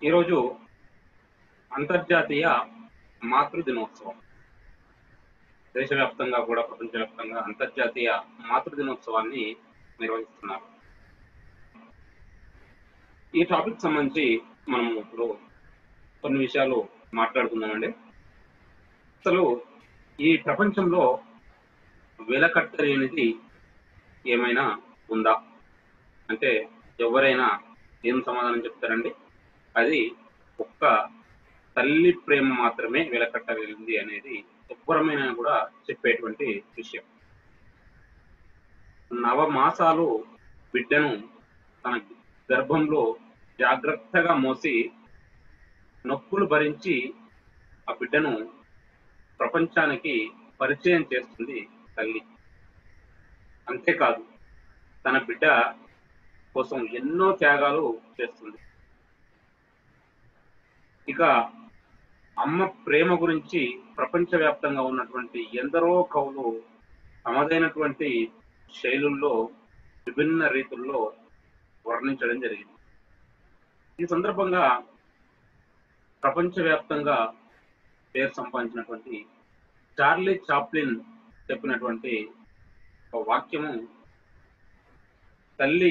ఈరోజు అంతర్జాతీయ మాతృ దినోత్సవం దేశవ్యాప్తంగా కూడా ప్రపంచవ్యాప్తంగా అంతర్జాతీయ మాతృ దినోత్సవాన్ని నిర్వహిస్తున్నారు ఈ టాపిక్ సంబంధించి మనం ఇప్పుడు కొన్ని విషయాలు మాట్లాడుకుందామండి అసలు ఈ ప్రపంచంలో వెలకట్టలేనిది ఏమైనా ఉందా అంటే ఎవరైనా ఏం సమాధానం చెప్తారండి అది ఒక్క తల్లి ప్రేమ మాత్రమే వెలకట్టగలిగింది అనేది ఎవ్వరమైనా కూడా చెప్పేటువంటి విషయం నవ మాసాలు బిడ్డను తన గర్భంలో జాగ్రత్తగా మోసి నొప్పులు భరించి ఆ బిడ్డను ప్రపంచానికి పరిచయం చేస్తుంది తల్లి అంతేకాదు తన బిడ్డ కోసం ఎన్నో త్యాగాలు చేస్తుంది ఇక అమ్మ ప్రేమ గురించి ప్రపంచవ్యాప్తంగా ఉన్నటువంటి ఎందరో కవులు తమదైనటువంటి శైలుల్లో విభిన్న రీతుల్లో వర్ణించడం జరిగింది ఈ సందర్భంగా ప్రపంచవ్యాప్తంగా పేరు సంపాదించినటువంటి చార్లీ చాప్లిన్ చెప్పినటువంటి ఒక వాక్యము తల్లి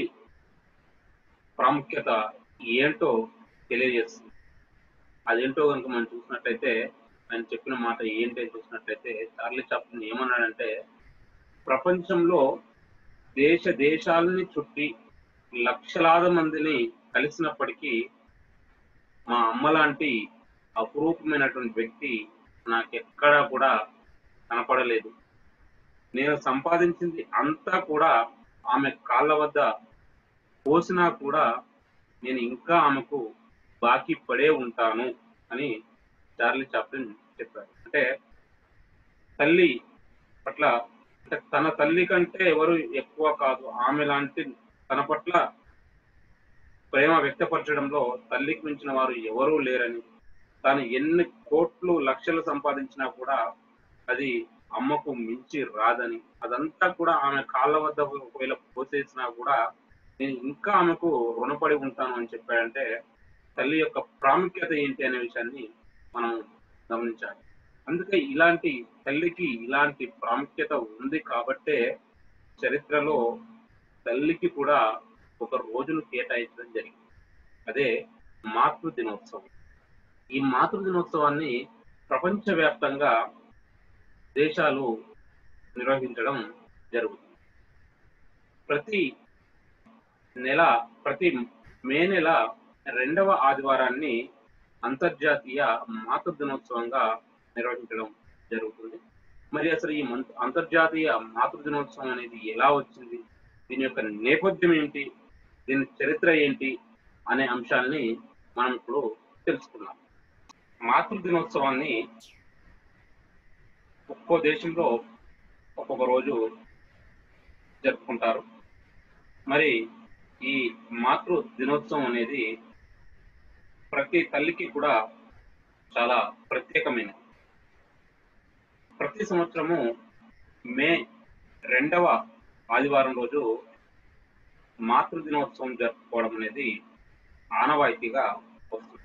ప్రాముఖ్యత ఏంటో తెలియజేస్తుంది అదేంటో కనుక మనం చూసినట్లయితే ఆయన చెప్పిన మాట ఏంటి అని చూసినట్లయితే చార్లీ చాప్లిన్ ఏమన్నాడంటే ప్రపంచంలో దేశ దేశాలని చుట్టి లక్షలాది మందిని కలిసినప్పటికీ మా అమ్మ లాంటి అపురూపమైనటువంటి వ్యక్తి నాకెక్కడా కూడా కనపడలేదు నేను సంపాదించింది అంతా కూడా ఆమె కాళ్ళ వద్ద పోసినా కూడా నేను ఇంకా ఆమెకు బాకీ పడే ఉంటాను అని చార్లీ చాప్లిన్ చెప్పారు అంటే తల్లి పట్ల అంటే తన తల్లి కంటే ఎవరు ఎక్కువ కాదు ఆమె లాంటి తన పట్ల ప్రేమ వ్యక్తపరచడంలో తల్లికి మించిన వారు ఎవరూ లేరని తాను ఎన్ని కోట్లు లక్షలు సంపాదించినా కూడా అది అమ్మకు మించి రాదని అదంతా కూడా ఆమె కాళ్ళ వద్ద ఒకవేళ పోసేసినా కూడా నేను ఇంకా ఆమెకు రుణపడి ఉంటాను అని చెప్పాడంటే తల్లి యొక్క ప్రాముఖ్యత ఏంటి అనే విషయాన్ని మనం గమనించాలి అందుకే ఇలాంటి తల్లికి ఇలాంటి ప్రాముఖ్యత ఉంది కాబట్టే చరిత్రలో తల్లికి కూడా ఒక రోజును కేటాయించడం జరిగింది అదే మాతృ దినోత్సవం ఈ మాతృ దినోత్సవాన్ని ప్రపంచవ్యాప్తంగా దేశాలు నిర్వహించడం జరుగుతుంది ప్రతి నెల ప్రతి మే నెల రెండవ ఆదివారాన్ని అంతర్జాతీయ మాతృ దినోత్సవంగా నిర్వహించడం జరుగుతుంది మరి అసలు ఈ మంత్ అంతర్జాతీయ మాతృ దినోత్సవం అనేది ఎలా వచ్చింది దీని యొక్క నేపథ్యం ఏంటి దీని చరిత్ర ఏంటి అనే అంశాన్ని మనం ఇప్పుడు తెలుసుకున్నాం మాతృ దినోత్సవాన్ని ఒక్కో దేశంలో ఒక్కొక్క రోజు జరుపుకుంటారు మరి ఈ మాతృ దినోత్సవం అనేది ప్రతి తల్లికి కూడా చాలా ప్రత్యేకమైనది ప్రతి సంవత్సరము మే రెండవ ఆదివారం రోజు మాతృ దినోత్సవం జరుపుకోవడం అనేది ఆనవాయితీగా వస్తుంది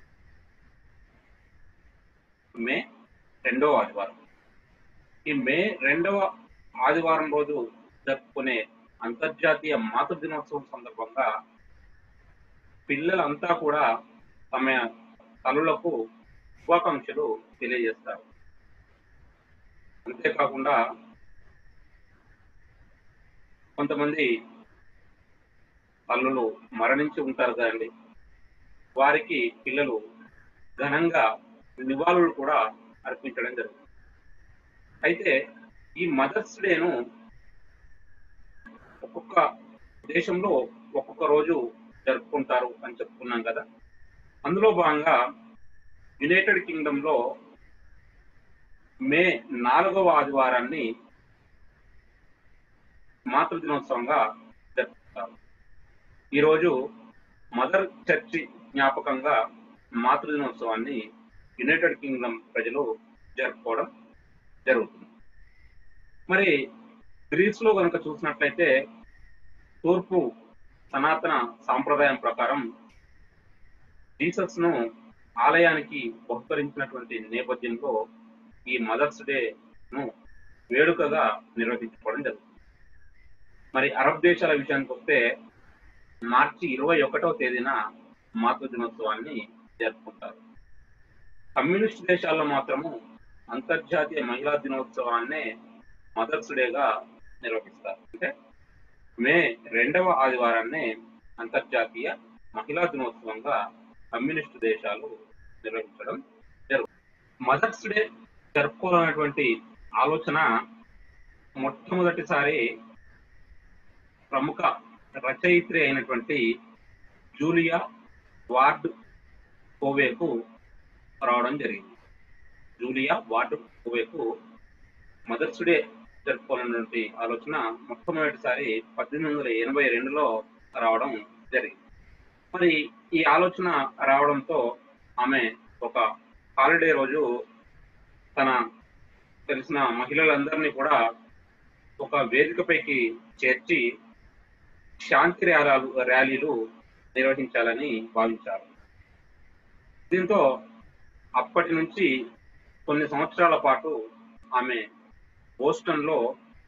మే రెండవ ఆదివారం ఈ మే రెండవ ఆదివారం రోజు జరుపుకునే అంతర్జాతీయ మాతృ దినోత్సవం సందర్భంగా పిల్లలంతా కూడా తమ తల్లులకు శుభాకాంక్షలు తెలియజేస్తారు అంతేకాకుండా కొంతమంది తల్లులు మరణించి ఉంటారు కదండి వారికి పిల్లలు ఘనంగా నివాళులు కూడా అర్పించడం జరుగుతుంది అయితే ఈ మదర్స్ డేను ఒక్కొక్క దేశంలో ఒక్కొక్క రోజు జరుపుకుంటారు అని చెప్పుకున్నాం కదా అందులో భాగంగా యునైటెడ్ కింగ్డమ్ లో మే నాలుగవ ఆదివారాన్ని మాతృ దినోత్సవంగా జరుపుకుంటారు ఈరోజు మదర్ చర్చి జ్ఞాపకంగా మాతృ దినోత్సవాన్ని యునైటెడ్ కింగ్డమ్ ప్రజలు జరుపుకోవడం జరుగుతుంది మరి గ్రీస్ లో కనుక చూసినట్లయితే తూర్పు సనాతన సాంప్రదాయం ప్రకారం జీసస్ ను ఆలయానికి బహుకరించినటువంటి నేపథ్యంలో ఈ మదర్స్ డేను వేడుకగా నిర్వహించుకోవడం జరుగుతుంది మరి అరబ్ దేశాల విషయానికి వస్తే మార్చి ఇరవై ఒకటవ తేదీన మాతృ దినోత్సవాన్ని జరుపుకుంటారు కమ్యూనిస్ట్ దేశాల్లో మాత్రము అంతర్జాతీయ మహిళా దినోత్సవాన్నే మదర్స్ డేగా నిర్వహిస్తారు అంటే మే రెండవ ఆదివారాన్నే అంతర్జాతీయ మహిళా దినోత్సవంగా కమ్యూనిస్ట్ దేశాలు నిర్వహించడం జరుగుతుంది మదర్స్ డే జరుపుకోవాలన్నటువంటి ఆలోచన మొట్టమొదటిసారి ప్రముఖ రచయిత్రి అయినటువంటి జూలియా వార్డ్ కోవేకు రావడం జరిగింది జూలియా వార్డ్ కోవేకు మదర్స్ డే జరుపుకోవాలన్నటువంటి ఆలోచన మొట్టమొదటిసారి పద్దెనిమిది వందల ఎనభై రెండులో రావడం జరిగింది మరి ఈ ఆలోచన రావడంతో ఆమె ఒక హాలిడే రోజు తన తెలిసిన మహిళలందరినీ కూడా ఒక వేదికపైకి చేర్చి శాంతి ర్యాలీలు ర్యాలీలు నిర్వహించాలని భావించారు దీంతో అప్పటి నుంచి కొన్ని సంవత్సరాల పాటు ఆమె బోస్టన్ లో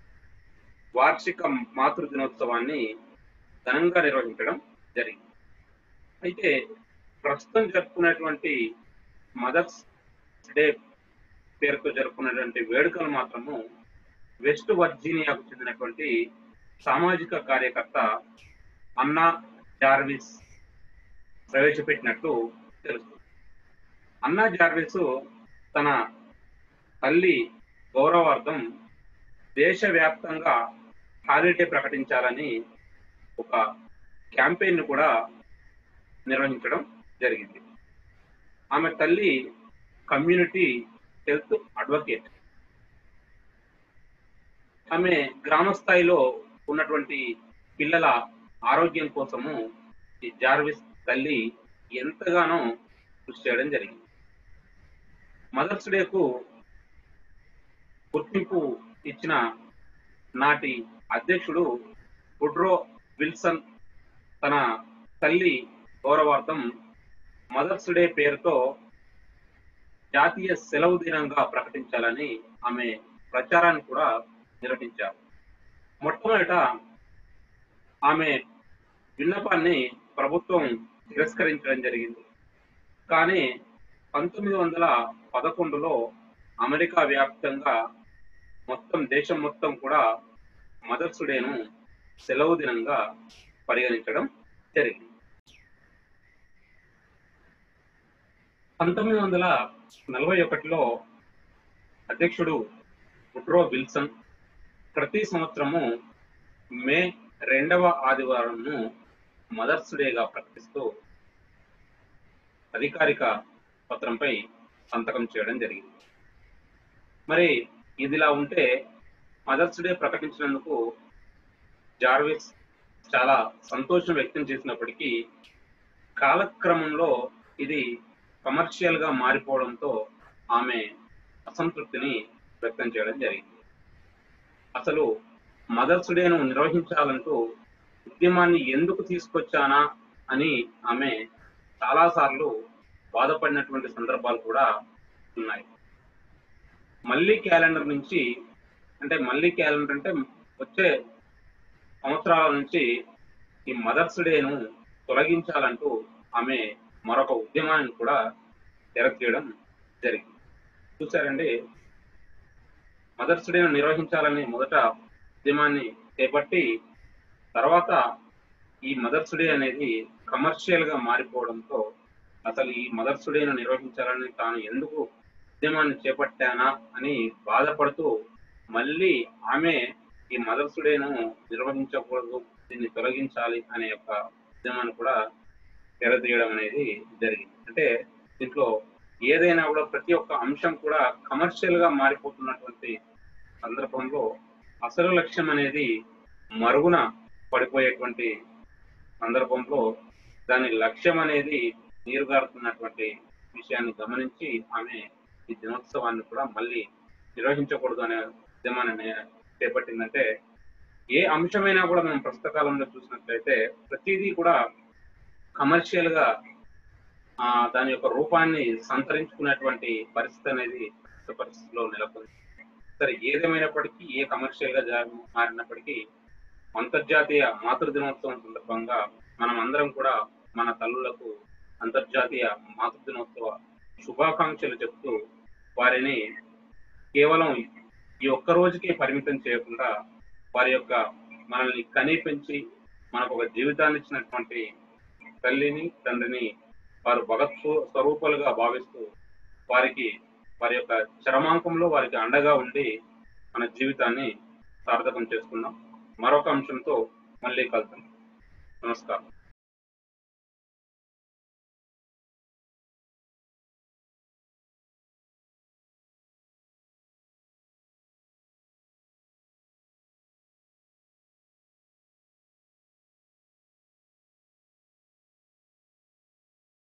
వార్షిక మాతృ దినోత్సవాన్ని ఘనంగా నిర్వహించడం జరిగింది అయితే ప్రస్తుతం జరుపుకునేటువంటి మదర్స్ డే పేరుతో జరుపుకునేటువంటి వేడుకలు మాత్రము వెస్ట్ వర్జీనియాకు చెందినటువంటి సామాజిక కార్యకర్త అన్నా జార్విస్ ప్రవేశపెట్టినట్టు తెలుస్తుంది అన్నా జార్విస్ తన తల్లి గౌరవార్థం దేశవ్యాప్తంగా హాలిడే ప్రకటించాలని ఒక క్యాంపెయిన్ కూడా నిర్వహించడం జరిగింది ఆమె తల్లి కమ్యూనిటీ హెల్త్ అడ్వకేట్ ఆమె గ్రామ స్థాయిలో ఉన్నటువంటి పిల్లల ఆరోగ్యం కోసము ఈ జార్విస్ తల్లి ఎంతగానో కృషి చేయడం జరిగింది మదర్స్ డేకు గుర్తింపు ఇచ్చిన నాటి అధ్యక్షుడు వుడ్రో విల్సన్ తన తల్లి గౌరవార్థం మదర్స్ డే పేరుతో జాతీయ సెలవు దినంగా ప్రకటించాలని ఆమె ప్రచారాన్ని కూడా నిర్వహించారు మొట్టమొదట ఆమె విన్నపాన్ని ప్రభుత్వం తిరస్కరించడం జరిగింది కానీ పంతొమ్మిది వందల పదకొండులో అమెరికా వ్యాప్తంగా మొత్తం దేశం మొత్తం కూడా మదర్స్ డేను సెలవు దినంగా పరిగణించడం జరిగింది పంతొమ్మిది వందల నలభై ఒకటిలో అధ్యక్షుడు వుడ్రో విల్సన్ ప్రతి సంవత్సరము మే రెండవ ఆదివారంను మదర్స్ డేగా ప్రకటిస్తూ అధికారిక పత్రంపై సంతకం చేయడం జరిగింది మరి ఇదిలా ఉంటే మదర్స్ డే ప్రకటించినందుకు జార్విస్ చాలా సంతోషం వ్యక్తం చేసినప్పటికీ కాలక్రమంలో ఇది కమర్షియల్ గా మారిపోవడంతో ఆమె అసంతృప్తిని వ్యక్తం చేయడం జరిగింది అసలు మదర్స్ డేను నిర్వహించాలంటూ ఉద్యమాన్ని ఎందుకు తీసుకొచ్చానా అని ఆమె చాలా సార్లు బాధపడినటువంటి సందర్భాలు కూడా ఉన్నాయి మళ్ళీ క్యాలెండర్ నుంచి అంటే మళ్ళీ క్యాలెండర్ అంటే వచ్చే సంవత్సరాల నుంచి ఈ మదర్స్ డేను తొలగించాలంటూ ఆమె మరొక ఉద్యమాన్ని కూడా తెరతీయడం జరిగింది చూసారండి మదర్స్ డేను నిర్వహించాలని మొదట ఉద్యమాన్ని చేపట్టి తర్వాత ఈ మదర్స్ డే అనేది కమర్షియల్ గా మారిపోవడంతో అసలు ఈ మదర్స్ డేను నిర్వహించాలని తాను ఎందుకు ఉద్యమాన్ని చేపట్టానా అని బాధపడుతూ మళ్ళీ ఆమె ఈ మదర్స్ డేను నిర్వహించకూడదు దీన్ని తొలగించాలి అనే యొక్క ఉద్యమాన్ని కూడా తెరతీయడం అనేది జరిగింది అంటే దీంట్లో ఏదైనా కూడా ప్రతి ఒక్క అంశం కూడా కమర్షియల్ గా మారిపోతున్నటువంటి సందర్భంలో అసలు లక్ష్యం అనేది మరుగున పడిపోయేటువంటి సందర్భంలో దాని లక్ష్యం అనేది నీరుగారుతున్నటువంటి విషయాన్ని గమనించి ఆమె ఈ దినోత్సవాన్ని కూడా మళ్ళీ నిర్వహించకూడదు అనే ఉద్యమాన్ని చేపట్టిందంటే ఏ అంశమైనా కూడా మనం ప్రస్తుత కాలంలో చూసినట్లయితే ప్రతిదీ కూడా కమర్షియల్ గా ఆ దాని యొక్క రూపాన్ని సంతరించుకునేటువంటి పరిస్థితి అనేది ఈ పరిస్థితిలో నెలకొంది సరే ఏదేమైనప్పటికీ ఏ కమర్షియల్ గా జా- మారినప్పటికీ అంతర్జాతీయ మాతృ దినోత్సవం సందర్భంగా మనం అందరం కూడా మన తల్లులకు అంతర్జాతీయ మాతృ దినోత్సవ శుభాకాంక్షలు చెప్తూ వారిని కేవలం ఈ ఒక్క రోజుకి పరిమితం చేయకుండా వారి యొక్క మనల్ని కని పెంచి మనకు ఒక జీవితాన్ని ఇచ్చినటువంటి తల్లిని తండ్రిని వారు భగత్ స్వ- స్వరూపాలుగా భావిస్తూ వారికి వారి యొక్క చరమాంకంలో వారికి అండగా ఉండి మన జీవితాన్ని సార్థకం చేసుకుందాం మరొక అంశంతో మళ్ళీ కలుద్దాం నమస్కారం